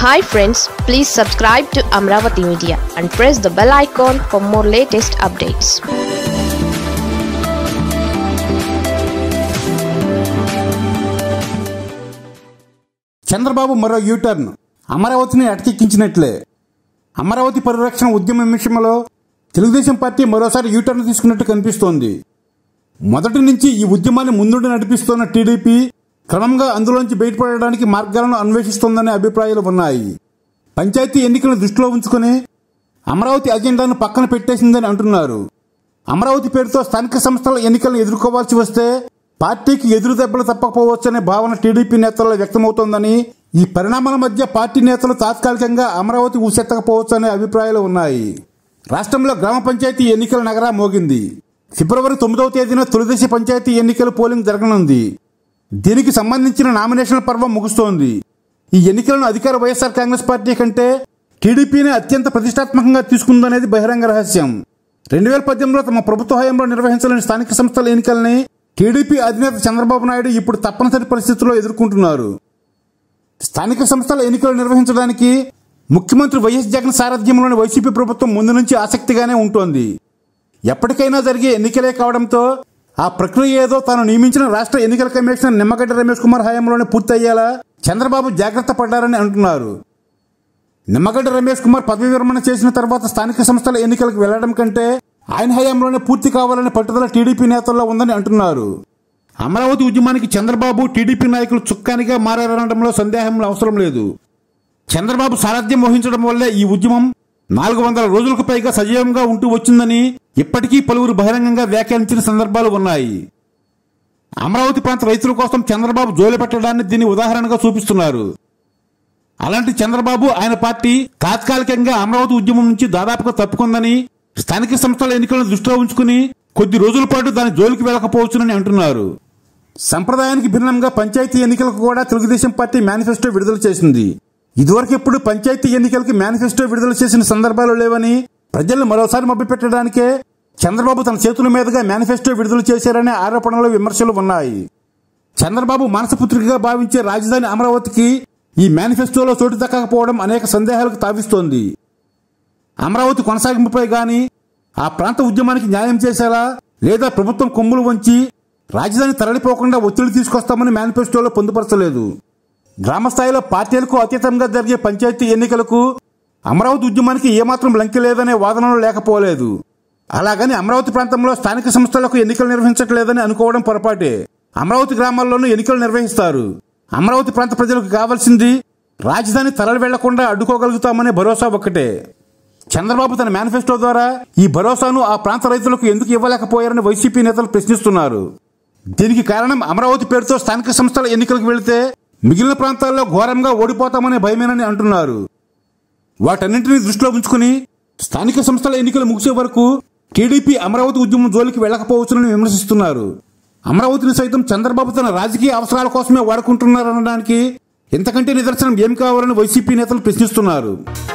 hi friends please subscribe to Amaravati media and press the bell icon for more latest updates Chandrababu మరో U turn అమరావతిని అటకెక్కించినట్లే అమరావతి పరిరక్షణ ఉద్యమం విషయంలో Telugu Desam party మరోసారి యూటర్న్ తీసుకున్నట్టు కనిపిస్తోంది మొదటి నుంచి ఈ ఉద్యమాన్ని ముందుండి నడిపిస్తున్న టీడీపీ క్రమంగా అందులోంచి బయటపడడానికి మార్గాలను అన్వేషిస్తోందనే అభిప్రాయాలు ఉన్నాయి పంచాయతీ ఎన్నికలను దృష్టిలో ఉంచుకుని అమరావతి అజెండాను పక్కన పెట్టేసిందని అంటున్నారు అమరావతి పేరుతో స్థానిక సంస్థల ఎన్నికలను ఎదుర్కోవాల్సి వస్తే పార్టీకి ఎదురు దెబ్బలు తప్పకపోవచ్చనే భావన టీడీపీ నేతల్లో వ్యక్తమవుతోందని ఈ పరిణామాల మధ్య పార్టీ నేతలు తాత్కాలికంగా అమరావతి ఊసెత్తకపోవచ్చనే అభిప్రాయాలు ఉన్నాయి రాష్ట్రంలో గ్రామ పంచాయతీ ఎన్నికల నగరా మోగింది ఫిబ్రవరి తొమ్మిదవ తేదీన తొలిదశ పంచాయతీ ఎన్నికల పోలింగ్ జరగనుంది దీనికి సంబంధించిన నామినేషన్ల పర్వం ముగుస్తోంది ఈ ఎన్నికలను అధికార వైఎస్ఆర్ కాంగ్రెస్ పార్టీ కంటే టీడీపీనే అత్యంత ప్రతిష్టాత్మకంగా తీసుకుందనేది బహిరంగ రహస్యం రెండు వేల పద్దెనిమిదిలో తమ ప్రభుత్వ హయాంలో నిర్వహించలేని స్థానిక సంస్థల ఎన్నికల్ని టీడీపీ అధినేత చంద్రబాబు నాయుడు ఇప్పుడు తప్పనిసరి పరిస్థితుల్లో ఎదుర్కొంటున్నారు స్థానిక సంస్థల ఎన్నికలు నిర్వహించడానికి ముఖ్యమంత్రి వైఎస్ జగన్ సారథ్యంలోని వైసీపీ ప్రభుత్వం ముందు నుంచి ఆసక్తిగానే ఉంటోంది ఎప్పటికైనా జరిగే ఎన్నికలే కావడంతో ఆ ప్రక్రియ ఏదో తాను నియమించిన రాష్ట్ర ఎన్నికల కమిషనర్ నిమ్మగడ్డ రమేష్ కుమార్ హయాంలోనే పూర్తయ్యేలా చంద్రబాబు జాగ్రత్త పడ్డారని అంటున్నారు నిమ్మగడ్డ రమేష్ కుమార్ పదవి విరమణ చేసిన తర్వాత స్థానిక సంస్థల ఎన్నికలకు వెళ్లడం కంటే ఆయన హయాంలోనే పూర్తి కావాలనే పట్టుదల టీడీపీ నేతల్లో ఉందని అంటున్నారు అమరావతి ఉద్యమానికి చంద్రబాబు టీడీపీ నాయకులు చుక్కానిగా మారారనడంలో సందేహం అవసరం లేదు చంద్రబాబు సారథ్యం వహించడం వల్లే ఈ ఉద్యమం నాలుగు వందల రోజులకు పైగా సజీవంగా ఉంటూ వచ్చిందని ఇప్పటికీ పలువురు బహిరంగంగా వ్యాఖ్యానించిన సందర్భాలు ఉన్నాయి అమరావతి ప్రాంత రైతుల కోసం చంద్రబాబు జోలి పెట్టడాన్ని దీన్ని ఉదాహరణగా చూపిస్తున్నారు అలాంటి చంద్రబాబు ఆయన పార్టీ తాత్కాలికంగా అమరావతి ఉద్యమం నుంచి దాదాపుగా తప్పుకుందని స్థానిక సంస్థల ఎన్నికలను దృష్టిలో ఉంచుకుని కొద్ది రోజుల పాటు దాని జోలికి వెళ్ళకపోవచ్చునని అంటున్నారు సంప్రదాయానికి భిన్నంగా పంచాయతీ ఎన్నికలకు కూడా తెలుగుదేశం పార్టీ మేనిఫెస్టో విడుదల చేసింది ఇదివరకు ఎప్పుడు పంచాయతీ ఎన్నికలకి మేనిఫెస్టో విడుదల చేసిన సందర్భాలు లేవని ప్రజలను మరోసారి మభ్యపెట్టడానికే చంద్రబాబు తన చేతుల మీదుగా మేనిఫెస్టో విడుదల చేశారనే ఆరోపణలు విమర్శలు ఉన్నాయి చంద్రబాబు మానసపుత్రికగా భావించే రాజధాని అమరావతికి ఈ మేనిఫెస్టోలో చోటు దక్కకపోవడం అనేక సందేహాలకు తావిస్తోంది అమరావతి కొనసాగింపుపై గాని ఆ ప్రాంత ఉద్యమానికి న్యాయం చేసేలా లేదా ప్రభుత్వం కొమ్ములు వంచి రాజధాని తరలిపోకుండా ఒత్తిడి తీసుకొస్తామని మేనిఫెస్టోలో పొందుపరచలేదు గ్రామ స్థాయిలో పార్టీలకు అతీతంగా జరిగే పంచాయతీ ఎన్నికలకు అమరావతి ఉద్యమానికి ఏమాత్రం లంకి లేదనే వాదనలు లేకపోలేదు అలాగని అమరావతి ప్రాంతంలో స్థానిక సంస్థలకు ఎన్నికలు నిర్వహించట్లేదని అనుకోవడం పొరపాటే అమరావతి గ్రామాల్లోనూ ఎన్నికలు నిర్వహిస్తారు అమరావతి ప్రాంత ప్రజలకు కావాల్సింది రాజధాని తరలి వెళ్లకుండా అడ్డుకోగలుగుతామనే భరోసా ఒక్కటే చంద్రబాబు తన మేనిఫెస్టో ద్వారా ఈ భరోసాను ఆ ప్రాంత రైతులకు ఎందుకు ఇవ్వలేకపోయారని వైసీపీ నేతలు ప్రశ్నిస్తున్నారు దీనికి కారణం అమరావతి పేరుతో స్థానిక సంస్థల ఎన్నికలకు వెళితే మిగిలిన ప్రాంతాల్లో ఘోరంగా ఓడిపోతామనే భయమేనని అంటున్నారు వాటన్నింటినీ దృష్టిలో ఉంచుకుని స్థానిక సంస్థల ఎన్నికలు ముగిసే వరకు టీడీపీ అమరావతి ఉద్యమం జోలికి వెళ్లకపోవచ్చునని విమర్శిస్తున్నారు అమరావతిని సైతం చంద్రబాబు తన రాజకీయ అవసరాల కోసమే వాడుకుంటున్నారనడానికి ఇంతకంటే నిదర్శనం ఏం కావాలని వైసీపీ నేతలు ప్రశ్నిస్తున్నారు